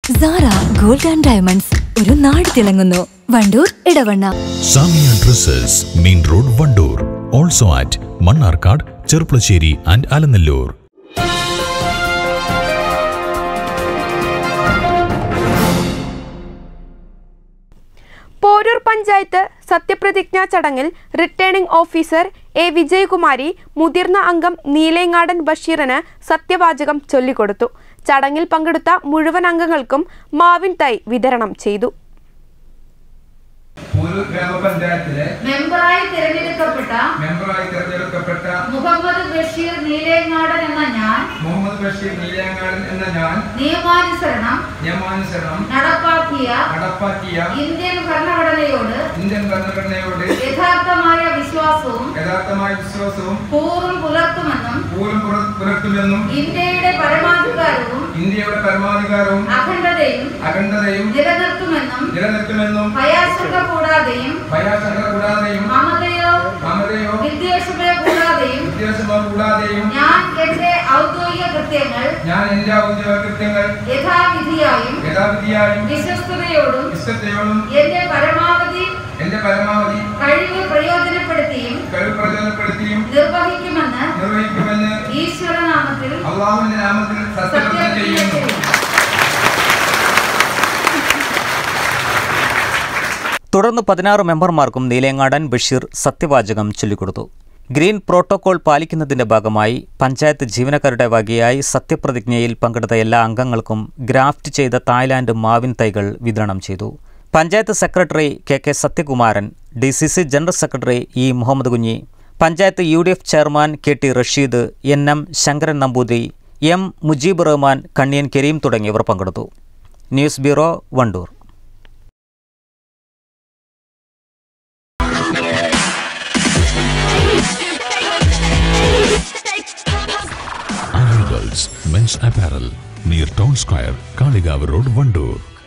Sara gold and diamonds ഒരു നാട് തിളങ്ങുന്നു Wandoor Edavanna Samiya dresses main road Wandoor also at Mannarkkad Cherpulassery and Alanallur Poroor panchayat സത്യപ്രതിജ്ഞാ ചടങ്ങിൽ റിട്ടേണിംഗ് ഓഫീസർ എ വിജയകുമാരി മുതിർന്ന അംഗം നീലേങ്ങാടൻ ബഷീറിന് സത്യവാചകം ചൊല്ലിക്കൊടുത്തു ചടങ്ങിൽ പങ്കെടുത്ത മുഴുവൻ അംഗങ്ങൾക്കും മാവിൻ തൈ വിതരണം ചെയ്തു ഒരു ഗ്രാമപഞ്ചായത്തിലെ മെമ്പറായി തിരഞ്ഞെടുക്കപ്പെട്ട മെമ്പറായി തെരഞ്ഞെടുക്കപ്പെട്ട മുഹമ്മദ് ബഷീർ നീലേങ്ങാടൻ എന്ന ഞാൻ മുഹമ്മദ് ബഷീർ നീലങ്ങാടൻ എന്ന ഞാൻ നിയമാനുസരണം നിയമാനുസരണം നടപ്പാക്കിയ നടപ്പാക്കിയ ഇന്ത്യൻ ഭരണഘടനയോട് ഇന്ത്യൻ ഭരണഘടനയോട് യഥാർത്ഥമായ വിശ്വാസവും യഥാർത്ഥമായ വിശ്വാസവും പൂർവ്വം പുലർത്തുമെന്നും പൂർവ്വം പുറ- പുലർത്തുമെന്നും ഇന്ത്യയുടെ പരമാധികാരവും ഇന്ത്യയുടെ പരമാധികാരവും അഖണ്ഡതയും അഖണ്ഡതയും നിലനിർത്തുമെന്നും നിലനിർത്തുമെന്നും ഭയാശങ്ക കൂടാതെയും ഭയാശങ്ക കൂടാതെയും മമതയോ മമതയോ വിദ്വേഷമോ കൂടാതെയും വിദ്വേഷമോ കൂടാതെയും ഞാൻ എന്റെ ഔദ്യോഗിക കൃത്യങ്ങൾ ഞാൻ എന്റെ ഔദ്യോഗിക കൃത്യങ്ങൾ യഥാവിധിയായും യഥാവിധിയായും വിശ്വസ്തയോടും വിശ്വസ്തയോടും എന്റെ പരമാവധി എന്റെ പരമാവധി കഴിവ് പ്രയോജനപ്പെടുത്തിയും കഴിവ് പ്രചോദനപ്പെടുത്തിയും നിർവഹിക്കുമെന്ന് നിർവഹിക്കുമെന്ന് ഈശ്വരനാമത്തിൽ അള്ളാഹുവിന്റെ നാമത്തിൽ സത്യപ്രതിജ്ഞ സത്യപ്രതിജ്ഞ ചെയ്യുന്നു ചെയ്യുന്നു തുടർന്ന് പതിനാറ് മെമ്പർമാർക്കും നീലേങ്ങാടൻ ബഷീർ സത്യവാചകം ചൊല്ലിക്കൊടുത്തു ഗ്രീൻ പ്രോട്ടോകോൾ പാലിക്കുന്നതിന്റെ ഭാഗമായി പഞ്ചായത്ത് ജീവനക്കാരുടെ വകയായി സത്യപ്രതിജ്ഞയിൽ പങ്കെടുത്ത എല്ലാ അംഗങ്ങൾക്കും ഗ്രാഫ്റ്റ് ചെയ്ത തായ്ലാന്റ് മാവിൻ തൈകൾ വിതരണം ചെയ്തു panchayat secretary K K Sathyakumaran D C C general secretary E Muhammad Kunhi panchayat U D F chairman K T Rasheed N M Sankaran Namboothiri M Mujeeb Rahman Kanniyan Kareem തുടങ്ങിയവർ പങ്കെടുത്തു news bureau Wandoor Arrivals Men's Apparel near Town Square, Kaligav Road, Vandoor.